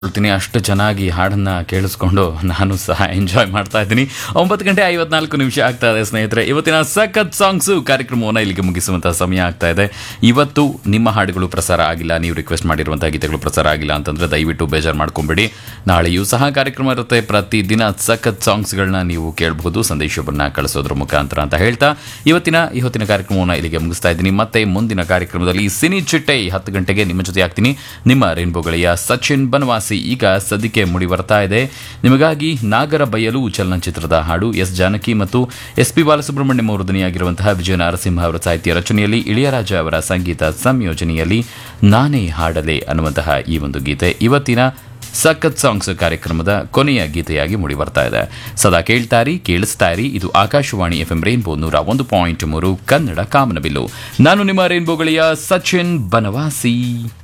ಹೇಳ್ತೀನಿ ಅಷ್ಟು ಚೆನ್ನಾಗಿ ಹಾಡನ್ನ ಕೇಳಿಸ್ಕೊಂಡು ನಾನು ಸಹ ಎಂಜಾಯ್ ಮಾಡ್ತಾ ಇದ್ದೀನಿ ಒಂಬತ್ತು ಗಂಟೆ ಐವತ್ನಾಲ್ಕು ನಿಮಿಷ ಆಗ್ತಾ ಇದೆ ಸ್ನೇಹಿತರೆ ಇವತ್ತಿನ ಸಖತ್ ಸಾಂಗ್ಸು ಕಾರ್ಯಕ್ರಮವನ್ನು ಇಲ್ಲಿಗೆ ಮುಗಿಸುವಂತಹ ಸಮಯ ಆಗ್ತಾ ಇದೆ ಇವತ್ತು ನಿಮ್ಮ ಹಾಡುಗಳು ಪ್ರಸಾರ ಆಗಿಲ್ಲ ನೀವು ರಿಕ್ವೆಸ್ಟ್ ಮಾಡಿರುವಂತಹ ಗೀತೆಗಳು ಪ್ರಸಾರ ಆಗಿಲ್ಲ ಅಂತಂದ್ರೆ ದಯವಿಟ್ಟು ಬೇಜಾರು ಮಾಡ್ಕೊಂಬೇಡಿ ನಾಳೆಯೂ ಸಹ ಕಾರ್ಯಕ್ರಮ ಇರುತ್ತೆ ಪ್ರತಿದಿನ ಸಖತ್ ಸಾಂಗ್ಸ್ಗಳನ್ನ ನೀವು ಕೇಳಬಹುದು ಸಂದೇಶವನ್ನ ಕಳಿಸೋದ್ರ ಮುಖಾಂತರ ಅಂತ ಹೇಳ್ತಾ ಇವತ್ತಿನ ಈ ಹೊತ್ತಿನ ಕಾರ್ಯಕ್ರಮವನ್ನು ಇಲ್ಲಿಗೆ ಮುಗಿಸ್ತಾ ಇದ್ದೀನಿ ಮತ್ತೆ ಮುಂದಿನ ಕಾರ್ಯಕ್ರಮದಲ್ಲಿ ಸಿನಿ ಚಿಟ್ಟೆ ಹತ್ತು ಗಂಟೆಗೆ ನಿಮ್ಮ ಜೊತೆ ಆಗ್ತೀನಿ ನಿಮ್ಮ ರೇನ್ಬೋ ಗೆಳೆಯ ಸಚಿನ್ ಬನವಾಸಿ ಈಗ ಸದ್ಯಕ್ಕೆ ಮುಡಿ ಬರ್ತಾ ಇದೆ ನಿಮಗಾಗಿ ನಾಗರ ಬಯಲು ಚಲನಚಿತ್ರದ ಹಾಡು ಎಸ್ ಜಾನಕಿ ಮತ್ತು ಎಸ್ ಪಿ ಬಾಲಸುಬ್ರಹ್ಮಣ್ಯಂ ಅವರು ಧ್ವನಿಯಾಗಿರುವಂತಹ ವಿಜಯ ನರಸಿಂಹ ಅವರ ಸಾಹಿತ್ಯ ರಚನೆಯಲ್ಲಿ ಇಳಿಯರಾಜ ಅವರ ಸಂಗೀತ ಸಂಯೋಜನೆಯಲ್ಲಿ ನಾನೇ ಹಾಡಲೆ ಅನ್ನುವಂತಹ ಈ ಒಂದು ಗೀತೆ ಇವತ್ತಿನ ಸಖತ್ ಸಾಂಗ್ಸ್ ಕಾರ್ಯಕ್ರಮದ ಕೊನೆಯ ಗೀತೆಯಾಗಿ ಮೂಡಿ ಬರ್ತಾ ಇದೆ ಸದಾ ಕೇಳ್ತಾರಿ ಕೇಳಿಸ್ತಾ ಇರಿ ಇದು ಆಕಾಶವಾಣಿ ಎಫ್ ಎಂ ರೇನ್ಬೋ ನೂರ ಒಂದು ಪಾಯಿಂಟ್ ಮೂರು ಕನ್ನಡ ಕಾಮನಬಿಲ್ಲು ನಾನು ನಿಮ್ಮ ರೇನ್ಬೋ ಗೆಳೆಯ ಸಚಿನ್ ಬನವಾಸಿ